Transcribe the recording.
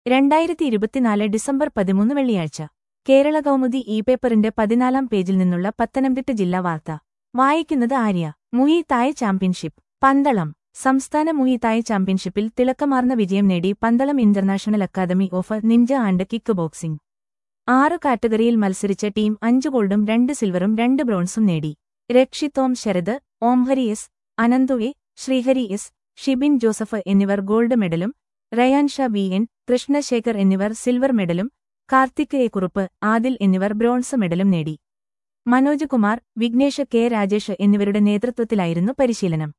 രണ്ടായിരത്തി ഇരുപത്തിനാല് ഡിസംബർ പതിമൂന്ന് വെള്ളിയാഴ്ച കേരള കൗമുദി ഇ പേപ്പറിന്റെ പതിനാലാം പേജിൽ നിന്നുള്ള പത്തനംതിട്ട ജില്ലാ വാർത്ത വായിക്കുന്നത് Arya muay thai championship Pandalam സംസ്ഥാന മുയി തായ് ചാമ്പ്യൻഷിപ്പിൽ തിളക്കമാർന്ന വിജയം നേടി Pandalam international academy of ninja and kick boxing ആറ് കാറ്റഗറിയിൽ മത്സരിച്ച ടീം അഞ്ച് ഗോൾഡും രണ്ട് സിൽവറും രണ്ട് ബ്രോൺസും നേടി രക്ഷിത്തോം Sharath Omhari S Ananthu A Srihari S Shibin Joseph എന്നിവർ ഗോൾഡ് മെഡലും റയാൻ ഷാ വി എൻ കൃഷ്ണശേഖർ എന്നിവർ സിൽവർ മെഡലും കാർത്തിക് എ കുറുപ്പ് ആദിൽ എന്നിവർ ബ്രോൺസ് മെഡലും നേടി മനോജ് കുമാർ വിഘ്നേഷ് കെ രാജേഷ് എന്നിവരുടെ നേതൃത്വത്തിലായിരുന്നു പരിശീലനം